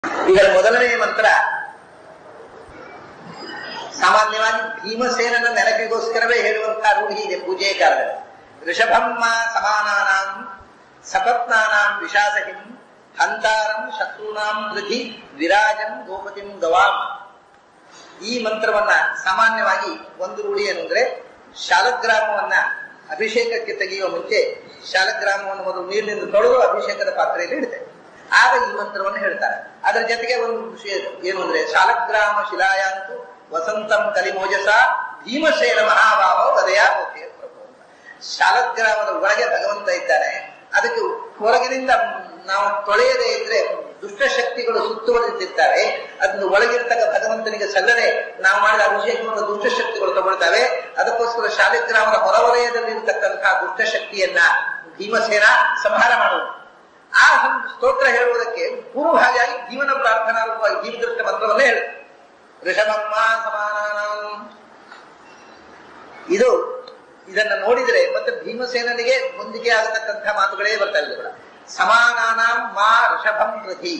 ಇದರ ಮೊದಲನೆಯ ಮಂತ್ರ ಸಾಮಾನ್ಯವಾಗಿ ಭೀಮಸೇನನ ನೆನಪಿಗೋಸ್ಕರವೇ ಹೇಳುವಂತಹ ರೂಢಿ ಇದೆ ಪೂಜೆಯ ಕಾಲದಲ್ಲಿ ಋಷಭಮ್ಮ ಸಮಾನಾನಾಂ ಸಪತ್ನಾನಾಂ ವಿಶಾಸಹಿಂ ಹಂತಾರಂ ಶತ್ರುನಾಂ ವೃಧಿ ವಿರಾಜಂ ಗೋಪತಿಂ ಗವಾಂ ಈ ಮಂತ್ರವನ್ನ ಸಾಮಾನ್ಯವಾಗಿ ಒಂದು ರೂಢಿ ಏನು ಅಂದ್ರೆ ಶಾಲಗ್ರಾಮವನ್ನ ಅಭಿಷೇಕಕ್ಕೆ ತೆಗೆಯುವ ಮುಂಚೆ ಶಾಲಗ್ರಾಮವನ್ನು ಮೊದಲು ನೀರಿನಿಂದ ತೊಳೆದು ಅಭಿಷೇಕದ ಪಾತ್ರೆಯಲ್ಲಿ ಇಡುತ್ತೆ ಆಗ ಈ ಮಂತ್ರವನ್ನು ಹೇಳ್ತಾರೆ ಅದರ ಜೊತೆಗೆ ಒಂದು ವಿಷಯ ಏನು ಅಂದ್ರೆ ಶಾಲಗ್ರಾಮ ಶಿಲಾಯಾಂತು ವಸಂತಂ ಕಲಿಮೋಜಸ ಭೀಮಸೇನ ಮಹಾಭಾವ ವದಯ ಹೋಕೆ ಪ್ರಭು ಅಂತ. ಶಾಲಗ್ರಾಮದ ಒಳಗೆ ಭಗವಂತ ಇದ್ದಾನೆ ಅದಕ್ಕೆ ಹೊರಗಿನಿಂದ ನಾವು ತೊಳೆಯದೇ ಇದ್ರೆ ದುಷ್ಟಶಕ್ತಿಗಳು ಸುತ್ತುವರಿದಿರ್ತಾರೆ ಅದನ್ನು ಒಳಗಿರ್ತಕ್ಕ ಭಗವಂತನಿಗೆ ಸಲ್ಲದೆ ನಾವು ಮಾಡಿದ ಅಭಿಷೇಕವನ್ನು ದುಷ್ಟಶಕ್ತಿಗಳು ತಗೊಳ್ತವೆ ಅದಕ್ಕೋಸ್ಕರ ಶಾಲಿಗ್ರಾಮದ ಹೊರವಲಯದಲ್ಲಿರ್ತಕ್ಕಂತಹ ದುಷ್ಟಶಕ್ತಿಯನ್ನ ಭೀಮಸೇನ ಸಂಹಾರ ಮಾಡುವುದು ಆ ಒಂದು ಸ್ತೋತ್ರ ಹೇಳುವುದಕ್ಕೆ ಪೂರ್ವಭಾವಿಯಾಗಿ ಜೀವನ ಪ್ರಾರ್ಥನಾ ರೂಪವಾಗಿ ಜೀವದೃಷ್ಟ ಮಂತ್ರವನ್ನೇ ಹೇಳು ಋಷಭಮ್ಮ ಸಮಾನಾನಂ ಇದು ಇದನ್ನ ನೋಡಿದರೆ ಮತ್ತೆ ಭೀಮಸೇನನಿಗೆ ಹೊಂದಿಕೆ ಆಗತಕ್ಕಂಥ ಮಾತುಗಳೇ ಬರ್ತಾ ಇದೆ ಕೂಡ ಸಮಾನಾನಾಂ ಮಾ ಋಷಭಂ ಪ್ರತಿ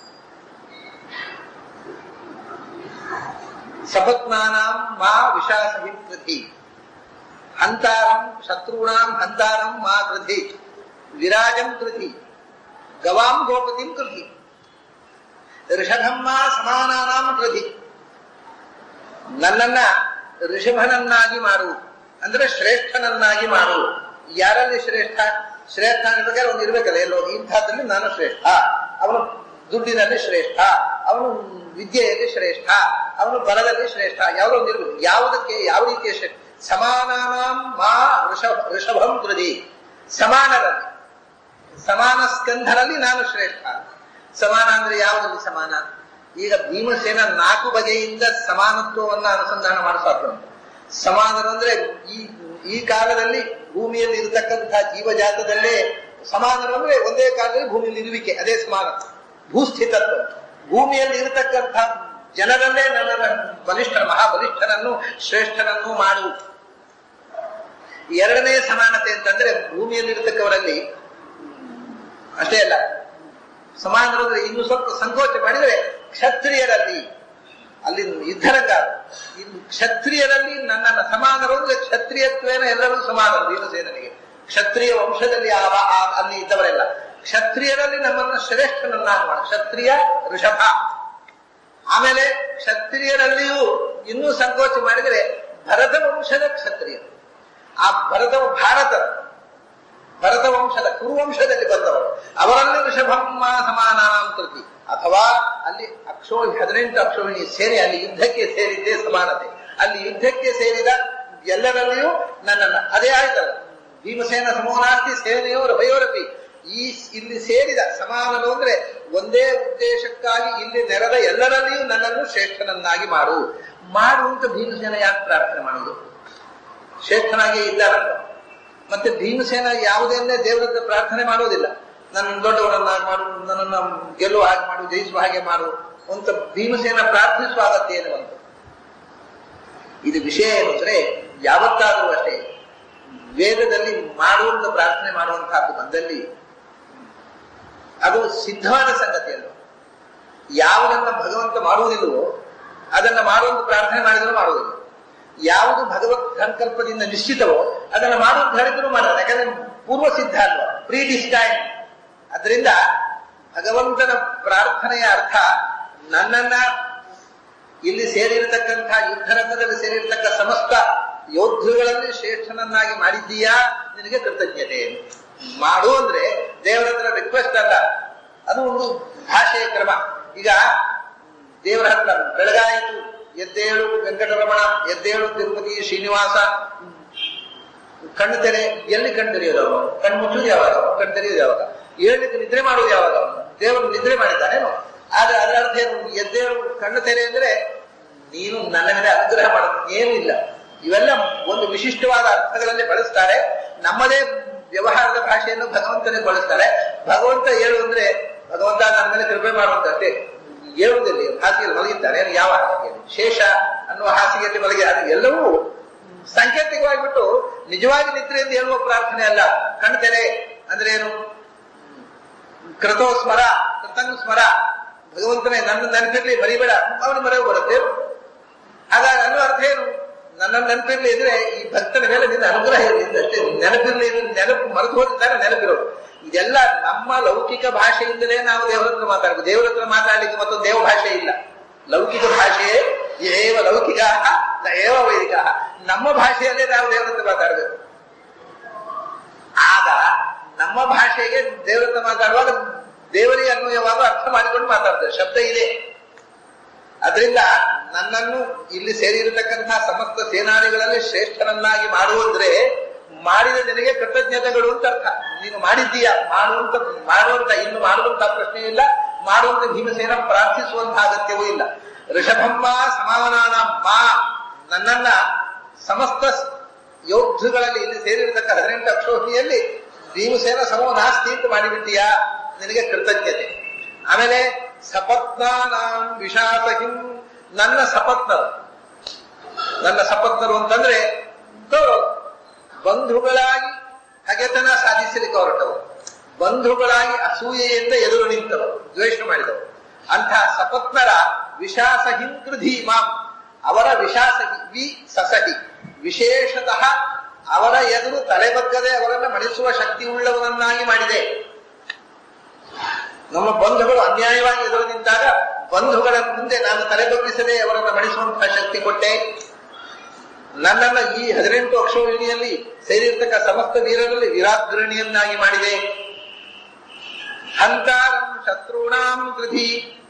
ಸಪತ್ನಾನಾಂ ಮಾ ವಿಶಾಸಹಿಂ ಪ್ರತಿ ಹಂತಾರಂ ಶತ್ರುಣಾಂ ಹಂತಾರಂ ಮಾ ಕೃತಿ ವಿರಾಜಂ ಕೃತಿ ಗವಾಂ ಗೋಪತಿಂ ಕೃತಿ ಋಷಭಮ್ಮ ಸಮಾನಾನಾಂ ಕೃತಿ ನನ್ನನ್ನ ಋಷಭನನ್ನಾಗಿ ಮಾಡು ಅಂದ್ರೆ ಶ್ರೇಷ್ಠನನ್ನಾಗಿ ಮಾಡು ಯಾರಲ್ಲಿ ಶ್ರೇಷ್ಠ ಶ್ರೇಷ್ಠ ಅನ್ನಬೇಕಾದ್ರೆ ಒಂದು ಇರ್ಬೇಕಲ್ಲ ಎಲ್ಲೋ ಇಂಥದ್ರಲ್ಲಿ ನಾನು ಶ್ರೇಷ್ಠ ಅವನು ದುಡ್ಡಿನಲ್ಲಿ ಶ್ರೇಷ್ಠ ಅವನು ವಿದ್ಯೆಯಲ್ಲಿ ಶ್ರೇಷ್ಠ ಅವನು ಬಲದಲ್ಲಿ ಶ್ರೇಷ್ಠ ಯಾವುದೋ ಒಂದು ಇರ್ಬೇಕು ಯಾವುದಕ್ಕೆ ಯಾವ ರೀತಿಯ ಶ್ರೇಷ್ಠ ಸಮಾನಾನಾಂ ಮಾ ಋಷಭ ಋಷಭಂ ಕೃತಿ ಸಮಾನರಲ್ಲಿ ಸಮಾನ ಸ್ಕಂಧನಲ್ಲಿ ನಾನು ಶ್ರೇಷ್ಠ ಸಮಾನ ಅಂದ್ರೆ ಯಾವುದಲ್ಲಿ ಸಮಾನ ಈಗ ಭೀಮಸೇನ ನಾಲ್ಕು ಬಗೆಯಿಂದ ಸಮಾನತ್ವವನ್ನ ಅನುಸಂಧಾನ ಮಾಡಿಸಾಕು ಸಮಾನರು ಅಂದ್ರೆ ಈ ಈ ಕಾಲದಲ್ಲಿ ಭೂಮಿಯಲ್ಲಿ ಇರತಕ್ಕಂತಹ ಜೀವಜಾತದಲ್ಲೇ ಸಮಾನರು ಅಂದ್ರೆ ಒಂದೇ ಕಾಲದಲ್ಲಿ ಭೂಮಿಯಲ್ಲಿ ಇರುವಿಕೆ ಅದೇ ಸಮಾನ ಭೂಸ್ಥಿತತ್ವ ಭೂಮಿಯಲ್ಲಿ ಇರತಕ್ಕಂತಹ ಜನರಲ್ಲೇ ನನ್ನ ಬಲಿಷ್ಠ ಮಹಾಬಲಿಷ್ಠನನ್ನು ಶ್ರೇಷ್ಠನನ್ನು ಮಾಡು ಎರಡನೇ ಸಮಾನತೆ ಅಂತಂದ್ರೆ ಭೂಮಿಯಲ್ಲಿರ್ತಕ್ಕವರಲ್ಲಿ ಅಷ್ಟೇ ಅಲ್ಲ ಸಮಾನರು ಅಂದ್ರೆ ಇನ್ನು ಸ್ವಲ್ಪ ಸಂಕೋಚ ಮಾಡಿದರೆ ಕ್ಷತ್ರಿಯರಲ್ಲಿ ಅಲ್ಲಿ ಯುದ್ಧರಂಗ ಇನ್ನು ಕ್ಷತ್ರಿಯರಲ್ಲಿ ನನ್ನ ಸಮಾನರು ಅಂದ್ರೆ ಕ್ಷತ್ರಿಯತ್ವೇನ ಎಲ್ಲರೂ ಸಮಾನರು ಭೀಮಸೇನನಿಗೆ ಕ್ಷತ್ರಿಯ ವಂಶದಲ್ಲಿ ಆ ಆ- ಅಲ್ಲಿ ಇದ್ದವರೆಲ್ಲ ಕ್ಷತ್ರಿಯರಲ್ಲಿ ನಮ್ಮನ್ನ ಶ್ರೇಷ್ಠನನ್ನಾಗಿ ಮಾಡ ಕ್ಷತ್ರಿಯ ಋಷಭ ಆಮೇಲೆ ಕ್ಷತ್ರಿಯರಲ್ಲಿಯೂ ಇನ್ನೂ ಸಂಕೋಚ ಮಾಡಿದರೆ ಭರತ ವಂಶದ ಕ್ಷತ್ರಿಯರು ಆ ಭರತ ಭಾರತ ಭರತ ವಂಶದ ಕುರುವಂಶದಲ್ಲಿ ಬಂದವರು ಅವರಲ್ಲಿ ಋಷಭಮ್ಮ ಸಮಾನಾಂ ಕೃತಿ ಅಥವಾ ಅಲ್ಲಿ ಅಕ್ಷೋಹಿ ಹದಿನೆಂಟು ಅಕ್ಷೋಹಿಣಿ ಸೇರಿ ಅಲ್ಲಿ ಯುದ್ಧಕ್ಕೆ ಸೇರಿದ್ದೇ ಸಮಾನತೆ ಅಲ್ಲಿ ಯುದ್ಧಕ್ಕೆ ಸೇರಿದ ಎಲ್ಲರಲ್ಲಿಯೂ ನನ್ನನ್ನ ಅದೇ ಆಯ್ತಲ್ಲ ಭೀಮಸೇನ ಸಮೂನಾಸ್ತಿ ಸೇನೆಯೋರು ಭಯೋರಪಿ ಈ ಇಲ್ಲಿ ಸೇರಿದ ಸಮಾನರು ಅಂದ್ರೆ ಒಂದೇ ಉದ್ದೇಶಕ್ಕಾಗಿ ಇಲ್ಲಿ ನೆರೆದ ಎಲ್ಲರಲ್ಲಿಯೂ ನನ್ನನ್ನು ಶ್ರೇಷ್ಠನನ್ನಾಗಿ ಮಾಡು ಮಾಡು ಅಂತ ಭೀಮಸೇನ ಯಾಕೆ ಪ್ರಾರ್ಥನೆ ಮಾಡುವುದು ಶ್ರೇಷ್ಠನಾಗಿ ಇದ್ದಾರಲ್ಲ ಮತ್ತೆ ಭೀಮಸೇನ ಯಾವುದನ್ನೇ ದೇವರ ಹತ್ರ ಪ್ರಾರ್ಥನೆ ಮಾಡೋದಿಲ್ಲ ನನ್ನ ದೊಡ್ಡವರನ್ನಾಗಿ ಮಾಡು ನನ್ನನ್ನು ಗೆಲ್ಲುವ ಹಾಗೆ ಮಾಡು ಜಯಿಸುವ ಹಾಗೆ ಮಾಡು ಅಂತ ಭೀಮಸೇನ ಪ್ರಾರ್ಥಿಸುವ ಅಗತ್ಯ ಏನು ಅಂತ ಇದು ವಿಷಯ ಏನು ಅಂದ್ರೆ ಯಾವತ್ತಾದರೂ ಅಷ್ಟೇ ವೇದದಲ್ಲಿ ಮಾಡುವಂತ ಪ್ರಾರ್ಥನೆ ಮಾಡುವಂತಹದ್ದು ಬಂದಲ್ಲಿ ಅದು ಸಿದ್ಧವಾದ ಸಂಗತಿ ಅಲ್ಲ ಯಾವುದನ್ನ ಭಗವಂತ ಮಾಡುವುದಿಲ್ಲವೋ ಅದನ್ನ ಮಾಡುವಂತ ಪ್ರಾರ್ಥನೆ ಮಾಡಿದರೂ ಮಾಡುವುದಿಲ್ಲ ಯಾವುದು ಭಗವತ್ ಸಂಕಲ್ಪದಿಂದ ನಿಶ್ಚಿತವೋ ಅದನ್ನ ಮಾಡುವಂತ ಹೇಳಿದ್ರು ಮಾಡಲ್ಲ ಯಾಕಂದ್ರೆ ಪೂರ್ವ ಸಿದ್ಧ ಅಲ್ವಾ ಪ್ರೀ ಡಿಸ್ಟೈನ್ ಅದರಿಂದ ಭಗವಂತನ ಪ್ರಾರ್ಥನೆಯ ಅರ್ಥ ನನ್ನನ್ನ ಇಲ್ಲಿ ಸೇರಿರತಕ್ಕಂತಹ ಯುದ್ಧರಂಗದಲ್ಲಿ ಸೇರಿರತಕ್ಕ ಸಮಸ್ತ ಯೋಧರುಗಳಲ್ಲಿ ಶ್ರೇಷ್ಠನನ್ನಾಗಿ ಮಾಡಿದ್ದೀಯಾ ನಿನಗೆ ಕೃತಜ್ಞತೆ ಮಾಡು ಅಂದ್ರೆ ದೇವರ ಹತ್ರ ರಿಕ್ವೆಸ್ಟ್ ಅಲ್ಲ ಅದು ಒಂದು ಭಾಷೆಯ ಕ್ರಮ ಈಗ ದೇವರ ಹತ್ರ ಬೆಳಗಾಯಿತು ಎದ್ದೇಳು ವೆಂಕಟರಮಣ ಎದ್ದೇಳು ತಿರುಪತಿ ಶ್ರೀನಿವಾಸ ಕಣ್ಣು ತೆರೆ ಎಲ್ಲಿ ಕಣ್ಣು ತೆರೆಯೋದು ಅವನು ಕಣ್ಣು ಮುಚ್ಚುವುದು ಯಾವಾಗ ಅವನು ಕಣ್ಣು ತೆರೆಯೋದು ಯಾವಾಗ ಏಳಲಿಕ್ಕೆ ನಿದ್ರೆ ಮಾಡುವುದು ಯಾವಾಗ ಅವನು ದೇವರು ನಿದ್ರೆ ಮಾಡಿದ್ದಾನೇನು ಆದ್ರೆ ಅದರ ಅರ್ಥ ಏನು ಎದ್ದೇಳು ಕಣ್ಣು ತೆರೆ ಅಂದ್ರೆ ನೀನು ನನ್ನ ಮೇಲೆ ಅನುಗ್ರಹ ಮಾಡೋದು ಏನೂ ಇಲ್ಲ ಇವೆಲ್ಲ ಒಂದು ವಿಶಿಷ್ಟವಾದ ಅರ್ಥಗಳಲ್ಲಿ ಬಳಸ್ತಾರೆ ನಮ್ಮದೇ ವ್ಯವಹಾರದ ಭಾಷೆಯನ್ನು ಭಗವಂತನಿಗೆ ಬಳಸ್ತಾರೆ ಭಗವಂತ ಹೇಳು ಅಂದ್ರೆ ಭಗವಂತ ನನ್ನ ಮೇಲೆ ಕೃಪೆ ಮಾಡುವಂತ ಅಷ್ಟೇ ಹೇಳುವುದಿಲ್ಲ ಹಾಸಿಗೆಯಲ್ಲಿ ಮಲಗಿದ್ದಾನೆ ಏನು ಯಾವ ಹಾಸಿಗೆಯಲ್ಲಿ ಶೇಷ ಅನ್ನುವ ಹಾಸಿಗೆಯಲ್ಲಿ ಮಲಗಿ ಅದು ಎಲ್ಲವೂ ಸಾಂಕೇತಿಕವಾಗಿಬಿಟ್ಟು ನಿಜವಾಗಿ ನಿದ್ರೆಯಿಂದ ಹೇಳುವ ಪ್ರಾರ್ಥನೆ ಅಲ್ಲ ಕಣ್ತೆರೆ ಅಂದ್ರೆ ಏನು ಕೃತೋ ಸ್ಮರ ಕೃತಂಗ್ ಸ್ಮರ ಭಗವಂತನೇ ನನ್ನ ನೆನಪಿರ್ಲಿ ಮರಿಬೇಡ ಅವನು ಮರೆವು ಬರುತ್ತೆ ಹಾಗಾಗಿ ಅನ್ನೋ ಅರ್ಥ ಏನು ನನ್ನ ನೆನಪಿರ್ಲಿ ಅಂದ್ರೆ ಈ ಭಕ್ತನ ಮೇಲೆ ನಿನ್ನ ಅನುಗ್ರಹ ಇರಲಿ ಅಷ್ಟೇ ನೆನಪಿರ್ಲಿ ಅಂದ್ರೆ ನೆನಪು ಮರೆತು ಹೋಗಿದ್ದಾರೆ ನೆನಪಿರೋದು ಇದೆಲ್ಲ ನಮ್ಮ ಲೌಕಿಕ ಭಾಷೆಯಿಂದಲೇ ನಾವು ದೇವರ ಹತ್ರ ಮಾತಾಡಬೇಕು ದೇವರ ಹತ್ರ ಮಾತಾಡ್ಲಿಕ್ಕೆ ಮತ್ತೊಂದು ದೇವ ಭಾಷೆ ಇಲ್ಲ ಲೌಕಿಕ ಭಾಷೆಯೇ ಏವ ಲೌಕಿಕ ಏವ ವೈದಿಕ ನಮ್ಮ ಭಾಷೆಯಲ್ಲೇ ನಾವು ದೇವರ ಹತ್ರ ಮಾತಾಡಬೇಕು ಆಗ ನಮ್ಮ ಭಾಷೆಗೆ ದೇವರ ಹತ್ರ ಮಾತಾಡುವಾಗ ದೇವರಿಗೆ ಅನ್ವಯವಾದ ಅರ್ಥ ಮಾಡಿಕೊಂಡು ಮಾತಾಡ್ತೇವೆ ಶಬ್ದ ಇದೆ ಅದರಿಂದ ನನ್ನನ್ನು ಇಲ್ಲಿ ಸೇರಿರತಕ್ಕಂತಹ ಸಮಸ್ತ ಸೇನಾನಿಗಳಲ್ಲಿ ಶ್ರೇಷ್ಠನನ್ನಾಗಿ ಮಾಡುವಂದ್ರೆ ಮಾಡಿದ ನಿನಗೆ ಕೃತಜ್ಞತೆಗಳು ಅಂತ ಅರ್ಥ ನೀನು ಮಾಡಿದ್ದೀಯ ಮಾಡುವಂತ ಮಾಡುವಂತ ಇನ್ನು ಮಾಡುವಂತ ಪ್ರಶ್ನೆ ಇಲ್ಲ ಮಾಡುವಂತ ಭೀಮಸೇನ ಪ್ರಾರ್ಥಿಸುವಂತಹ ಅಗತ್ಯವೂ ಇಲ್ಲ ಋಷಭಮ್ಮ ಸಮಾವನಾನ ಮಾ ನನ್ನನ್ನ ಸಮಸ್ತ ಯೋಧಗಳಲ್ಲಿ ಇಲ್ಲಿ ಸೇರಿರತಕ್ಕ ಹದಿನೆಂಟು ಅಕ್ಷೋಹಿಣಿಯಲ್ಲಿ ಭೀಮಸೇನ ಸಮೋ ನಾಸ್ತಿ ಅಂತ ಮಾಡಿಬಿಟ್ಟಿಯಾ ನಿನಗೆ ಕೃತಜ್ಞತೆ ಆಮೇಲೆ ಸಪತ್ನಾನಾಂ ವಿಷಾಸಹಿಂ ನನ್ನ ಸಪತ್ನರು ನನ್ನ ಸಪತ್ನರು ಅಂತಂದ್ರೆ ಕೌರವರು ಬಂಧುಗಳಾಗಿ ಹಗೆತನ ಸಾಧಿಸಲಿಕ್ಕೆ ಹೊರಟವರು ಬಂಧುಗಳಾಗಿ ಅಸೂಯೆಯಿಂದ ಎದುರು ನಿಂತವರು ದ್ವೇಷ ಮಾಡಿದವರು ಅಂತಹ ಸಪತ್ನರ ವಿಷಾಸಹಿಂ ಕೃಧಿ ಮಾಂ ಅವರ ವಿಷಾಸಹಿ ವಿ ಸಸಹಿ ವಿಶೇಷತಃ ಅವರ ಎದುರು ತಲೆಬಗ್ಗದೆ ಅವರನ್ನು ಮಣಿಸುವ ಶಕ್ತಿ ಉಳ್ಳವನನ್ನಾಗಿ ಮಾಡಿದೆ ನಮ್ಮ ಬಂಧುಗಳು ಅನ್ಯಾಯವಾಗಿ ಎದುರು ನಿಂತಾಗ ಬಂಧುಗಳ ಮುಂದೆ ನಾನು ತಲೆಬಗ್ಗಿಸದೆ ಅವರನ್ನು ಮಣಿಸುವಂತಹ ಶಕ್ತಿ ಕೊಟ್ಟೆ ನನ್ನನ್ನ ಈ ಹದಿನೆಂಟು ಅಕ್ಷೋಹಿಣಿಯಲ್ಲಿ ಸೇರಿರ್ತಕ್ಕ ಸಮಸ್ತ ವೀರರಲ್ಲಿ ವಿರಾಗ್ರಣಿಯನ್ನಾಗಿ ಮಾಡಿದೆ ಹಂತಾರಂ ಶತ್ರುಣಾಂ ಕೃಧಿ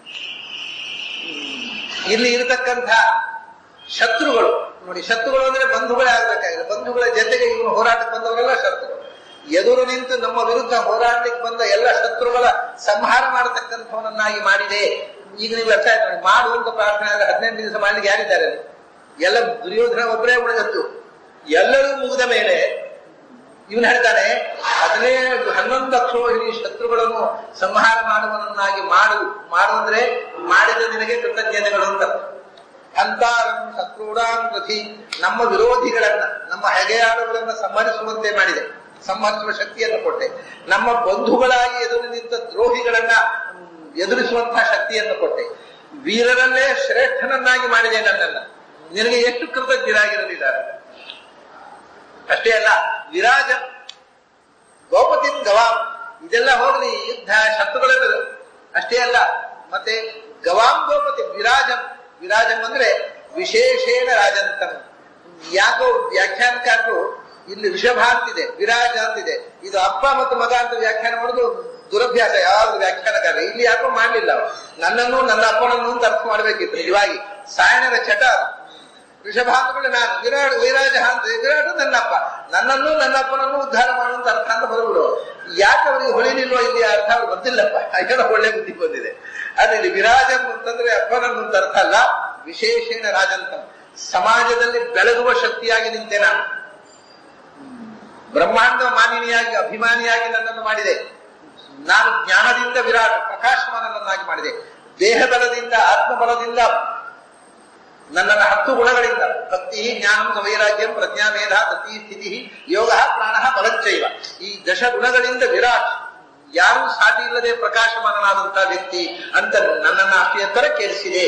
ಇಲ್ಲಿ ಇರತಕ್ಕಂಥ ಶತ್ರುಗಳು ನೋಡಿ ಶತ್ರುಗಳು ಅಂದ್ರೆ ಬಂಧುಗಳೇ ಆಗ್ಬೇಕಾಗಿದೆ ಬಂಧುಗಳ ಜೊತೆಗೆ ಇವನು ಹೋರಾಟಕ್ಕೆ ಬಂದವರೆಲ್ಲ ಶತ್ರುಗಳು ಎದುರು ನಿಂತು ನಮ್ಮ ವಿರುದ್ಧ ಹೋರಾಟಕ್ಕೆ ಬಂದ ಎಲ್ಲ ಶತ್ರುಗಳ ಸಂಹಾರ ಮಾಡತಕ್ಕಂಥವನನ್ನಾಗಿ ಮಾಡಿದೆ ಈಗ ನೀವು ಅರ್ಥ ಆಯ್ತು ನೋಡಿ ಮಾಡುವಂತ ಪ್ರಾರ್ಥನೆ ಆದ್ರೆ ಹದಿನೆಂಟು ದಿವಸ ಮಾಡ್ಲಿಕ್ಕೆ ಯಾರಿದ್ದಾರೆ ಅಲ್ಲಿ? ಎಲ್ಲ ದುರ್ಯೋಧನ ಒಬ್ಬರೇ ಉಳಿದತ್ತು ಎಲ್ಲರೂ ಮುಗಿದ ಮೇಲೆ ಇವನು ಹೇಳ್ತಾನೆ ಹದಿನೇಳು ಹನ್ನೊಂದು ಅಕ್ಷೋಹಿಣಿ ಶತ್ರುಗಳನ್ನು ಸಂಹಾರ ಮಾಡುವನನ್ನಾಗಿ ಮಾಡು ಮಾಡು ಅಂದ್ರೆ ಮಾಡಿದ ನಿನಗೆ ಕೃತಜ್ಞತೆಗಳು ಅಂತ ಹಂತಾರಂ ಶತ್ರುಡಾಂ ಪ್ರತಿ ನಮ್ಮ ವಿರೋಧಿಗಳನ್ನ ನಮ್ಮ ಹೆಗೆಯಾಳುಗಳನ್ನ ಸಂಹರಿಸುವಂತೆ ಮಾಡಿದೆ ಸಂಹರಿಸುವ ಶಕ್ತಿಯನ್ನು ಕೊಟ್ಟೆ ನಮ್ಮ ಬಂಧುಗಳಾಗಿ ಎದುರು ನಿಂತ ದ್ರೋಹಿಗಳನ್ನ ಹ್ಮ್, ಎದುರಿಸುವಂತಹ ಶಕ್ತಿಯನ್ನು ಕೊಟ್ಟೆ ವೀರರಲ್ಲೇ ಶ್ರೇಷ್ಠನನ್ನಾಗಿ ಮಾಡಿದೆ ನನ್ನನ್ನ ನಿನಗೆ ಎಷ್ಟು ಕೃತಜ್ಞರಾಗಿರಲಿದ್ದಾರೆ ಅಷ್ಟೇ ಅಲ್ಲ ವಿರಾಜ ಗೋಪತಿಂ ಗವಾಂ ಇದೆಲ್ಲ ಹೋಗ್ಲಿ ಯುದ್ಧ ಶತ್ರುಗಳೆಲ್ಲ ಅಷ್ಟೇ ಅಲ್ಲ ಮತ್ತೆ ಗವಾಂ ಗೋಪತಿ ವಿರಾಜಂ ವಿರಾಜಂ ಅಂದ್ರೆ ವಿಶೇಷೇಣ ರಾಜಂತಂ ಯಾಕೋ ವ್ಯಾಖ್ಯಾನಕಾರರು ಇಲ್ಲಿ ಋಷಭ ಅಂತಿದೆ ವಿರಾಜ ಅಂತಿದೆ ಇದು ಅಪ್ಪ ಮತ್ತು ಮಗ ಅಂತ ವ್ಯಾಖ್ಯಾನ ಮಾಡೋದು ದುರಭ್ಯಾಸ ಯಾವ್ದು ವ್ಯಾಖ್ಯಾನಕಾರ ಇಲ್ಲಿ ಯಾಕೋ ಮಾಡ್ಲಿಲ್ಲ ಅವ್ರು. ನನ್ನನ್ನು ನನ್ನ ಅಪ್ಪನನ್ನು ಅಂತ ಅರ್ಥ ಮಾಡ್ಬೇಕಿತ್ತು ನಿಜವಾಗಿ ಸಾಯಣದ ಚಟ ಅದು. ಋಷಭ ಅಂದ್ಮೇಲೆ ನಾನು ವಿರಾಟ್ ವೈರಾಜ ಅಂತ ವಿರಾಟ್ ನನ್ನಪ್ಪ ನನ್ನನ್ನು ನನ್ನ ಅಪ್ಪನನ್ನು ಉದ್ಧಾರ ಮಾಡುವಂತ ಅರ್ಥ ಅಂತ ಬರಬಿಡು ಯಾಕೆ ಅವರಿಗೆ ಹೊಳಿಲಿಲ್ವೋ ಇಲ್ಲಿ ಆ ಅರ್ಥ ಅವ್ರು ಗೊತ್ತಿಲ್ಲಪ್ಪ ಏನೋ ಒಳ್ಳೆ ಬುದ್ಧಿ ಬಂದಿದೆ ಅದೇ ಇಲ್ಲಿ ವಿರಾಜನ್ ಅಂತಂದ್ರೆ ಅಪ್ಪನನ್ನು ಅಂತ ಅರ್ಥ ಅಲ್ಲ ವಿಶೇಷೇಣ ರಾಜಂತ ಸಮಾಜದಲ್ಲಿ ಬೆಳಗುವ ಶಕ್ತಿಯಾಗಿ ನಿಂತೆ ನಾನು ಬ್ರಹ್ಮಾಂಡ ಮಾನಿನಿಯಾಗಿ ಅಭಿಮಾನಿಯಾಗಿ ನನ್ನನ್ನು ಮಾಡಿದೆ ನಾನು ಜ್ಞಾನದಿಂದ ವಿರಾಟ್ ಪ್ರಕಾಶಮಾನನನ್ನಾಗಿ ಮಾಡಿದೆ ದೇಹಬಲದಿಂದ ಆತ್ಮಬಲದಿಂದ ನನ್ನನ್ನ ಹತ್ತು ಗುಣಗಳಿಂದ ಭಕ್ತಿ ಜ್ಞಾನಂ ವೈರಾಗ್ಯಂ ಪ್ರಜ್ಞಾ ಮೇಧ ಗತಿ ಸ್ಥಿತಿ ಯೋಗ ಪ್ರಾಣ ಬಲಂಚೈವ ಈ ದಶ ಗುಣಗಳಿಂದ ವಿರಾಟ್ ಯಾರೂ ಸಾಟಿ ಇಲ್ಲದೆ ಪ್ರಕಾಶಮಾನನಾದಂತಹ ವ್ಯಕ್ತಿ ಅಂತ ನನ್ನನ್ನು ಅಷ್ಟು ಎತ್ತರ ಕೇಳಿಸಿದೆ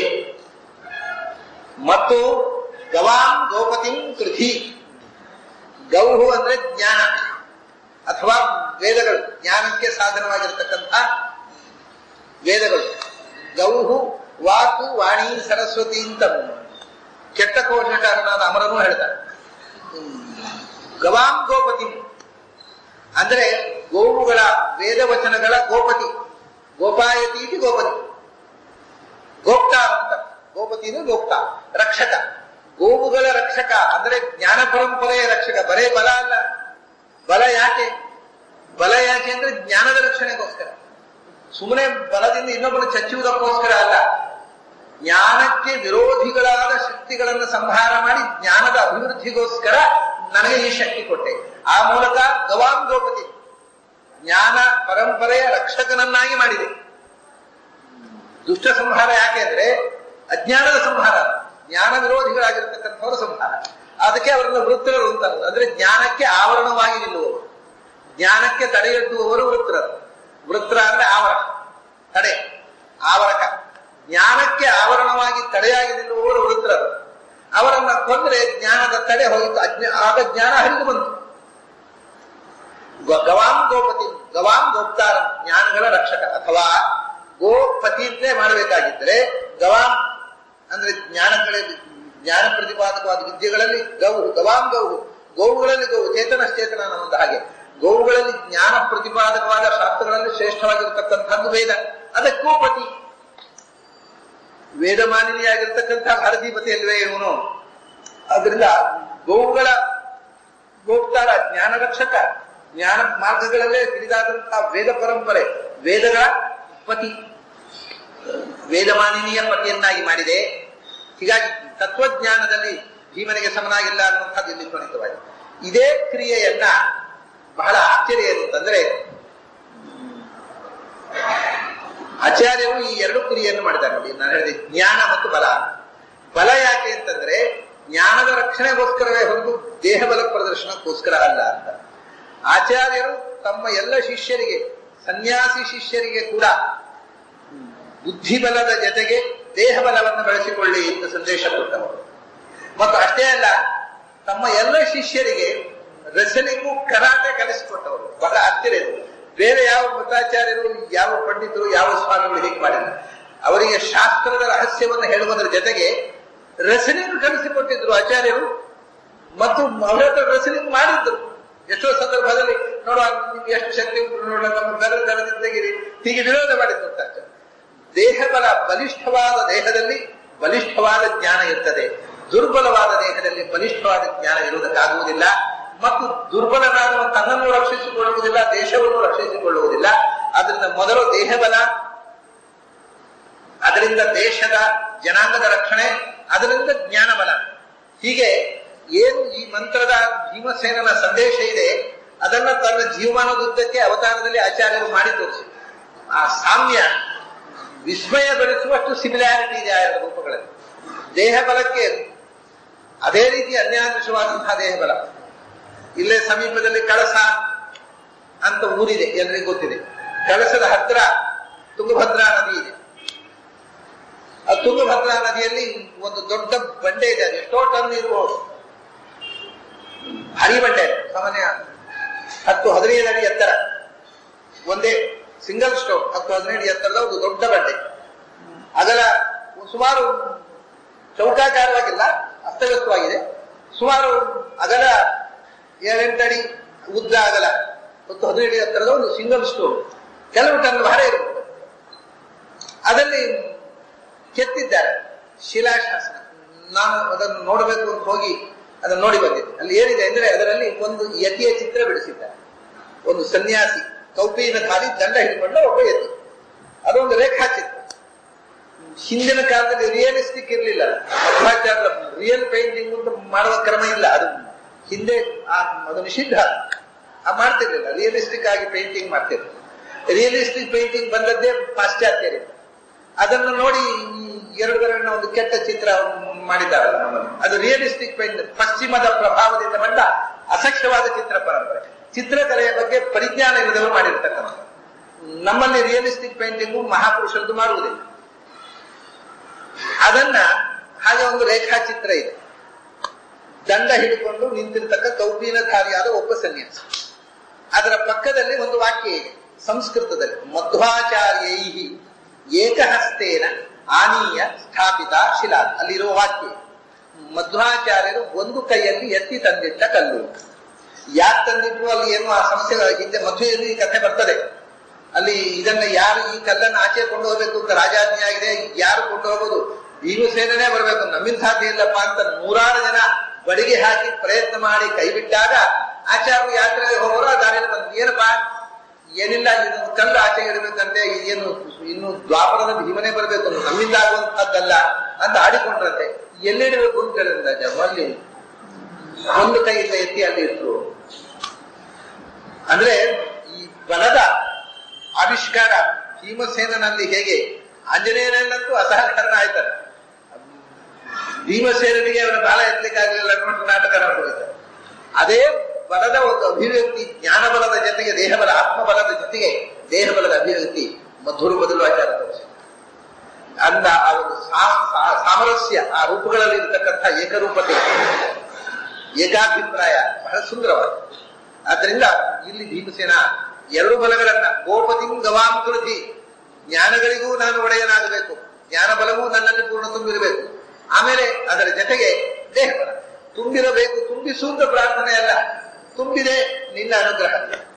ಮತ್ತು ಗವಾಂ ಗೋಪತಿಂ ಕೃಧಿ ಗೌಹು ಅಂದ್ರೆ ಜ್ಞಾನ ಅಥವಾ ವೇದಗಳು ಜ್ಞಾನಕ್ಕೆ ಸಾಧನವಾಗಿರ್ತಕ್ಕಂಥ ವೇದಗಳು ಗೌಹು ವಾಕು ವಾಣಿ ಸರಸ್ವತಿ ಅಂತ ಕೆಟ್ಟ ಕೋಶಕಾರನಾದ ಅಮರನು ಹೇಳ್ತಾರೆ ಹ್ಮ್. ಗವಾಂ ಗೋಪತಿ ಅಂದ್ರೆ ಗೋವುಗಳ ವೇದವಚನಗಳ ಗೋಪತಿ ಗೋಪಾಯತಿ ಇತಿ ಗೋಪತಿ ಗೋಪ್ತಾ ಅಂತ ಗೋಪತಿನು ಗೋಪ್ತಾ ರಕ್ಷಕ ಗೋವುಗಳ ರಕ್ಷಕ ಅಂದ್ರೆ ಜ್ಞಾನ ಪರಂಪರೆಯ ರಕ್ಷಕ ಬರೇ ಬಲ ಅಲ್ಲ ಬಲ ಯಾಕೆ ಬಲ ಯಾಕೆ ಅಂದ್ರೆ ಜ್ಞಾನದ ರಕ್ಷಣೆಗೋಸ್ಕರ ಸುಮ್ಮನೆ ಬಲದಿಂದ ಇನ್ನೊಬ್ಬರು ಚಚ್ಚುವುದಕ್ಕೋಸ್ಕರ ಅಲ್ಲ ಜ್ಞಾನಕ್ಕೆ ವಿರೋಧಿಗಳಾದ ಶಕ್ತಿಗಳನ್ನು ಸಂಹಾರ ಮಾಡಿ ಜ್ಞಾನದ ಅಭಿವೃದ್ಧಿಗೋಸ್ಕರ ನನಗೆ ಈ ಶಕ್ತಿ ಕೊಟ್ಟೆ ಆ ಮೂಲಕ ಗವಾಂ ಗೋಪತಿ ಜ್ಞಾನ ಪರಂಪರೆಯ ರಕ್ಷಕನನ್ನಾಗಿ ಮಾಡಿದೆ ದುಷ್ಟ ಸಂಹಾರ ಯಾಕೆ ಅಂದ್ರೆ ಅಜ್ಞಾನದ ಸಂಹಾರ ಜ್ಞಾನ ವಿರೋಧಿಗಳಾಗಿರ್ತಕ್ಕಂಥವರ ಸಂಹಾರ ಅದಕ್ಕೆ ಅವರನ್ನು ವೃತ್ತರು ಅಂತ ಅನ್ನೋದು. ಅಂದ್ರೆ ಜ್ಞಾನಕ್ಕೆ ಆವರಣವಾಗಿ ನಿಲ್ಲುವವರು ಜ್ಞಾನಕ್ಕೆ ತಡೆಯೊಡ್ಡುವವರು ವೃತ್ರರು ವೃತ್ರ ಅಂದ್ರೆ ಆವರಣ ತಡೆ ಆವರಕ ತಡೆಯಾಗಿ ನಿಲ್ಲುವವರು ವೃತ್ರರು ಅವರನ್ನ ಕೊಂದ್ರೆ ಜ್ಞಾನದ ತಡೆ ಹೋಯಿತು ಅಜ್ಞ ಆಗ ಜ್ಞಾನ ಹರಿದು ಬಂತು ಗ- ಗವಾಂ ಗೋಪತಿ ಗವಾಂ ಗೋಪ್ತಾರ ಜ್ಞಾನಗಳ ರಕ್ಷಕ ಅಥವಾ ಗೋಪತಿ ಅಂತಲೇ ಮಾಡಬೇಕಾಗಿದ್ದರೆ ಗವಾಂ ಅಂದ್ರೆ ಜ್ಞಾನಗಳಲ್ಲಿ ಜ್ಞಾನ ಪ್ರತಿಪಾದಕವಾದ ವಿದ್ಯೆಗಳಲ್ಲಿ ಗೌ ಗವಾಂ ಗೌ ಗೋವುಗಳಲ್ಲಿ ಗೋವು ಚೇತನಶ್ಚೇತನ ಅನ್ನೋ ಒಂದು ಹಾಗೆ ಗೋವುಗಳಲ್ಲಿ ಜ್ಞಾನ ಪ್ರತಿಪಾದಕವಾದ ಶಾಸ್ತ್ರಗಳಲ್ಲಿ ಶ್ರೇಷ್ಠವಾಗಿರತಕ್ಕಂಥದ್ದು ವೇದ ಅದಕ್ಕೂ ಪತಿ ವೇದ ಮಾನಿನಿಯಾಗಿರ್ತಕ್ಕಂಥ ಭಾರತೀಪತಿ ಅಲ್ವೇ ಇವನು ಅದರಿಂದ ಗೋವುಗಳ ಗೋಪ್ತಾರ ಜ್ಞಾನ ರಕ್ಷಕ ಜ್ಞಾನ ಮಾರ್ಗಗಳಲ್ಲೇ ಹಿಡಿದಾದಂತಹ ವೇದ ಪರಂಪರೆ ವೇದಗಳ ಪತಿ ವೇದಮಾನಿನಿಯ ಪತಿಯನ್ನಾಗಿ ಮಾಡಿದೆ ಹೀಗಾಗಿ ತತ್ವಜ್ಞಾನದಲ್ಲಿ ಭೀಮನಿಗೆ ಸಮನಾಗಿಲ್ಲ ಅನ್ನುವಂಥದ್ದು ಇಲ್ಲಿ ತ್ವರಿತವಾಗಿದೆ ಇದೇ ಕ್ರಿಯೆಯನ್ನ ಬಹಳ ಆಶ್ಚರ್ಯ ಏನು ಅಂತಂದ್ರೆ ಆಚಾರ್ಯರು ಈ ಎರಡು ಕ್ರಿಯೆಯನ್ನು ಮಾಡಿದ್ದಾರೆ ನೋಡಿ ನಾನು ಹೇಳಿದೆ ಜ್ಞಾನ ಮತ್ತು ಬಲ ಬಲ ಯಾಕೆ ಅಂತಂದ್ರೆ ಜ್ಞಾನದ ರಕ್ಷಣೆಗೋಸ್ಕರವೇ ಹೊರತು ದೇಹ ಬಲ ಪ್ರದರ್ಶನಕ್ಕೋಸ್ಕರ ಅಲ್ಲ ಅಂತ ಆಚಾರ್ಯರು ತಮ್ಮ ಎಲ್ಲ ಶಿಷ್ಯರಿಗೆ ಸನ್ಯಾಸಿ ಶಿಷ್ಯರಿಗೆ ಕೂಡ ಬುದ್ಧಿಬಲದ ಜೊತೆಗೆ ದೇಹ ಬಲವನ್ನು ಬೆಳೆಸಿಕೊಳ್ಳಿ ಅಂತ ಸಂದೇಶ ಕೊಟ್ಟವರು ಮತ್ತು ಅಷ್ಟೇ ಅಲ್ಲ ತಮ್ಮ ಎಲ್ಲ ಶಿಷ್ಯರಿಗೆ ರೆಸಲಿಂಗು ಕರಾಟೆ ಕಲಿಸಿಕೊಟ್ಟವರು ಬಹಳ ಆಶ್ಚರ್ಯ ಇದು. ಬೇರೆ ಯಾವ ಮತಾಚಾರ್ಯರು ಯಾವ ಪಂಡಿತರು ಯಾವ ಸ್ವಾಮಿಗಳು ಹೀಗೆ ಮಾಡಿಲ್ಲ ಅವರಿಗೆ ಶಾಸ್ತ್ರದ ರಹಸ್ಯವನ್ನು ಹೇಳುವುದರ ಜೊತೆಗೆ ರೆಸಲಿಂಗ್ ಕಲಿಸಿಕೊಟ್ಟಿದ್ರು ಆಚಾರ್ಯರು ಮತ್ತು ಅವರ ಹತ್ರ ರೆಸಲಿಂಗ್ ಮಾಡಿದ್ರು ಎಷ್ಟೋ ಸಂದರ್ಭದಲ್ಲಿ ನೋಡುವ ನಿಮ್ಗೆ ಎಷ್ಟು ಶಕ್ತಿ ಉಂಟು ನೋಡುವ ನಮ್ಮ ಬೆರ ದರದಿಂದ ತೆಗಿರಿ ಹೀಗೆ ವಿರೋಧ ಮಾಡಿದ್ರು ಅಂತ ಆಚಾರ್ಯ. ದೇಹ ಬಲ ಬಲಿಷ್ಠವಾದ ದೇಹದಲ್ಲಿ ಬಲಿಷ್ಠವಾದ ಜ್ಞಾನ ಇರ್ತದೆ ದುರ್ಬಲವಾದ ದೇಹದಲ್ಲಿ ಬಲಿಷ್ಠವಾದ ಜ್ಞಾನ ಇರುವುದಕ್ಕಾಗುವುದಿಲ್ಲ ಮತ್ತು ದುರ್ಬಲನಾದವ ತನ್ನನ್ನು ರಕ್ಷಿಸಿಕೊಳ್ಳುವುದಿಲ್ಲ ದೇಶವನ್ನು ರಕ್ಷಿಸಿಕೊಳ್ಳುವುದಿಲ್ಲ ಅದರಿಂದ ಮೊದಲು ದೇಹ ಬಲ ಅದರಿಂದ ದೇಶದ ಜನಾಂಗದ ರಕ್ಷಣೆ ಅದರಿಂದ ಜ್ಞಾನ ಬಲ ಹೀಗೆ ಏನು ಈ ಮಂತ್ರದ ಭೀಮಸೇನನ ಸಂದೇಶ ಇದೆ ಅದನ್ನ ತನ್ನ ಜೀವಮಾನದುದ್ದಕ್ಕೆ ಅವತಾರದಲ್ಲಿ ಆಚಾರ್ಯರು ಮಾಡಿ ತೋರಿಸಿ ಆ ಸಾಮ್ಯ ವಿಸ್ಮಯ ಬೆಳೆಸುವಷ್ಟು ಸಿಮಿಲಾರಿಟಿ ಇದೆ ಆ ಎರಡು ರೂಪಗಳಲ್ಲಿ ದೇಹ ಬಲಕ್ಕೆ ಅದೇ ರೀತಿ ಅನ್ಯಾದೃಶವಾದಂತಹ ದೇಹ ಬಲ ಇಲ್ಲೇ ಸಮೀಪದಲ್ಲಿ ಕಳಸ ಅಂತ ಊರಿದೆ ಎಲ್ರಿಗೂ ಗೊತ್ತಿದೆ ಕಳಸದ ಹತ್ರ ತುಂಗಭದ್ರಾ ನದಿ ಇದೆ ಆ ತುಂಗಭದ್ರಾ ನದಿಯಲ್ಲಿ ಒಂದು ದೊಡ್ಡ ಬಂಡೆ ಇದೆ ಅದು ಎಷ್ಟೋ ಟನ್ ಇರಬಹುದು ಹರಿ ಬಂಡೆ ಅದು. ಸಾಮಾನ್ಯ ಹತ್ತು ಹದಿನೈದು ಅಡಿ ಎತ್ತರ ಒಂದೇ ಸಿಂಗಲ್ ಸ್ಟೋವ್ ಹತ್ತು ಹದಿನೈದು ಎತ್ತರದ ಒಂದು ದೊಡ್ಡ ಬಂಡೆ ಅದರ ಸುಮಾರು ಚೌಕಾಕಾರವಾಗಿಲ್ಲ ಅಸ್ತವ್ಯಸ್ತವಾಗಿದೆ ಸುಮಾರು ಅಗಲ ಏಳೆಂಟು ಅಡಿ ಉದ್ದ ಅಗಲ ಮತ್ತು ಹದಿನೈದು ಅಡಿ ಎತ್ತರದ ಒಂದು ಸಿಂಗಲ್ ಸ್ಟೋವ್ ಕೆಲವು ಟನ್ ಭಾರ ಇರಬಹುದು ಅದರಲ್ಲಿ ಕೆತ್ತಿದ್ದಾರೆ ಶಿಲಾಶಾಸನ ನಾನು ಅದನ್ನು ನೋಡಬೇಕು ಅಂತ ಹೋಗಿ ಅದನ್ನು ನೋಡಿ ಬಂದಿದ್ದೆ ಅಲ್ಲಿ ಏನಿದೆ ಅಂದ್ರೆ ಅದರಲ್ಲಿ ಒಂದು ಯತಿಯ ಚಿತ್ರ ಬಿಡಿಸಿದ್ದಾರೆ ಒಂದು ಸನ್ಯಾಸಿ ಕೌಪಿನ ಧಾರಿ ದಂಡ ಹಿಡ್ಕೊಂಡ ಒಬ್ಬ ಯತಿ ಅದೊಂದು ರೇಖಾಚಿತ್ರ ಹಿಂದಿನ ಕಾಲದಲ್ಲಿ ರಿಯಲಿಸ್ಟಿಕ್ ಇರಲಿಲ್ಲ ಮಧ್ವಾಚಾರ್ಯ ರಿಯಲ್ ಪೇಂಟಿಂಗ್ ಅಂತ ಮಾಡುವ ಕ್ರಮ ಇಲ್ಲ ಅದು ಹಿಂದೆ ಆ ಅದು ನಿಷಿದ್ಧ ಆ ಮಾಡ್ತಿರ್ಲಿಲ್ಲ ರಿಯಲಿಸ್ಟಿಕ್ ಆಗಿ ಪೇಂಟಿಂಗ್ ಮಾಡ್ತಿರ್ಲಿಲ್ಲ ರಿಯಲಿಸ್ಟಿಕ್ ಪೇಂಟಿಂಗ್ ಬಂದದ್ದೇ ಪಾಶ್ಚಾತ್ಯರಿಂದ ಅದನ್ನು ನೋಡಿ ಈ ಎರಡು ಬೆರಳಿನ ಒಂದು ಕೆಟ್ಟ ಚಿತ್ರ ಮಾಡಿದ್ದಾರಲ್ಲ ನಮ್ಮಲ್ಲಿ ಅದು ರಿಯಲಿಸ್ಟಿಕ್ ಪೇಂಟ್ ಪಶ್ಚಿಮದ ಪ್ರಭಾವದಿಂದ ಬಂದ ಅಸಖ್ಯವಾದ ಚಿತ್ರ ಪರಂಪರೆ ಚಿತ್ರಕಲೆಯ ಬಗ್ಗೆ ಪರಿಜ್ಞಾನ ಇಲ್ಲದವರು ಮಾಡಿರ್ತಕ್ಕಂಥ ನಮ್ಮಲ್ಲಿ ರಿಯಲಿಸ್ಟಿಕ್ ಪೇಂಟಿಂಗು ಮಹಾಪುರುಷರದ್ದು ಮಾಡುವುದಿಲ್ಲ ಅದನ್ನ ಹಾಗೆ ಒಂದು ರೇಖಾಚಿತ್ರ ಇದೆ ದಂಡ ಹಿಡಿಕೊಂಡು ನಿಂತಿರ್ತಕ್ಕ ಕೌಪೀನಧಾರಿಯಾದ ಒಬ್ಬ ಸನ್ಯಾಸಿ ಅದರ ಪಕ್ಕದಲ್ಲಿ ಒಂದು ವಾಕ್ಯ ಇದೆ ಸಂಸ್ಕೃತದಲ್ಲಿ ಮಧ್ವಾಚಾರ್ಯೈ ಏಕಹಸ್ತೇನ ಆನೀಯ ಸ್ಥಾಪಿತ ಶಿಲಾ ಅಲ್ಲಿರುವ ವಾಕ್ಯ ಮಧ್ವಾಚಾರ್ಯರು ಒಂದು ಕೈಯಲ್ಲಿ ಎತ್ತಿ ತಂದಿಟ್ಟ ಕಲ್ಲು ಯಾಕೆ ತಂದಿಟ್ರು ಅಲ್ಲಿ ಏನು ಆ ಸಮಸ್ಯೆಗಳ ಹಿಂದೆ ಮದುವೆಯಲ್ಲಿ ಈ ಕಥೆ ಬರ್ತದೆ ಅಲ್ಲಿ ಇದನ್ನ ಯಾರು ಈ ಕಲ್ಲನ್ನು ಆಚೆ ಕೊಂಡು ಹೋಗ್ಬೇಕು ಅಂತ ರಾಜಾಜ್ಞೆ ಆಗಿದೆ ಯಾರು ಕೊಂಡು ಹೋಗೋದು ಭೀಮಸೇನೇ ಬರಬೇಕು ನಮ್ಮಿಂದ ಸಾಧ್ಯ ಇಲ್ಲಪ್ಪ ಅಂತ ನೂರಾರು ಜನ ಬಡಿಗೆ ಹಾಕಿ ಪ್ರಯತ್ನ ಮಾಡಿ ಕೈ ಬಿಟ್ಟಾಗ ಆಚಾರ್ಯರು ಯಾತ್ರೆಗೆ ಹೋಗೋರು ಆ ದಾರಿಯಲ್ಲಿ ಬಂದ್ರು ಏನಪ್ಪಾ ಏನಿಲ್ಲ ಇದೊಂದು ಕಲ್ಲು ಆಚೆ ಇಡಬೇಕಂತೆ ಏನು ಇನ್ನು ದ್ವಾಪರದ ಭೀಮನೆ ಬರಬೇಕು ನಮ್ಮಿಂದ ಆಗುವಂತಹದ್ದಲ್ಲ ಅಂತ ಆಡಿಕೊಂಡ್ರಂತೆ ಎಲ್ಲಿಡಬೇಕು ಅಂತ ಹೇಳಿದ ಜನ ಅಲ್ಲಿ ಒಂದು ಕೈಯಿಂದ ಎತ್ತಿ ಅಲ್ಲಿ ಇಟ್ರು ಅಂದ್ರೆ ಈ ಬಲದ ಆವಿಷ್ಕಾರ ಭೀಮಸೇನಲ್ಲಿ ಹೇಗೆ ಆಂಜನೇಯನಲ್ಲಂತೂ ಅಸಹಕರಣ ಆಯ್ತಾರೆ ಭೀಮಸೇನಿಗೆ ಅವರ ಬಾಲ ಎತ್ತಲಿಕ್ಕಾಗಲಿಲ್ಲ ಅನ್ನುವಂಥ ನಾಟಕ ನಡೆದಿದ್ದಾರೆ ಅದೇ ಬಲದ ಒಂದು ಅಭಿವ್ಯಕ್ತಿ ಜ್ಞಾನ ಬಲದ ಜೊತೆಗೆ ದೇಹ ಬಲ ಆತ್ಮ ಬಲದ ಜೊತೆಗೆ ದೇಹ ಬಲದ ಅಭಿವ್ಯಕ್ತಿ ಮಧುರು ಬದಲು ಆಚಾರ ತೋರಿಸಿದ್ದಾರೆ ಅಂದ ಆ ಒಂದು ಸಾ- ಸಾ- ಸಾಮರಸ್ಯ ಆ ರೂಪಗಳಲ್ಲಿ ಇರತಕ್ಕಂಥ ಏಕರೂಪತೆ ಏಕಾಭಿಪ್ರಾಯ ಬಹಳ ಸುಂದರವಾದ ಆದ್ರಿಂದ ಇಲ್ಲಿ ಭೀಮಸೇನ ಎರಡು ಬಲಗಳನ್ನ ಗೋಪತಿಂ ಗವಾಂ ಕೃತಿ ಜ್ಞಾನಗಳಿಗೂ ನಾನು ಒಡೆಯನಾಗಬೇಕು ಜ್ಞಾನ ಬಲವೂ ನನ್ನಲ್ಲಿ ಪೂರ್ಣ ತುಂಬಿರಬೇಕು ಆಮೇಲೆ ಅದರ ಜೊತೆಗೆ ದೇಹ ಬಲ ತುಂಬಿರಬೇಕು ತುಂಬಿಸುವಂತ ಪ್ರಾರ್ಥನೆ ಅಲ್ಲ ತುಂಬಿದೆ ನಿನ್ನ ಅನುಗ್ರಹ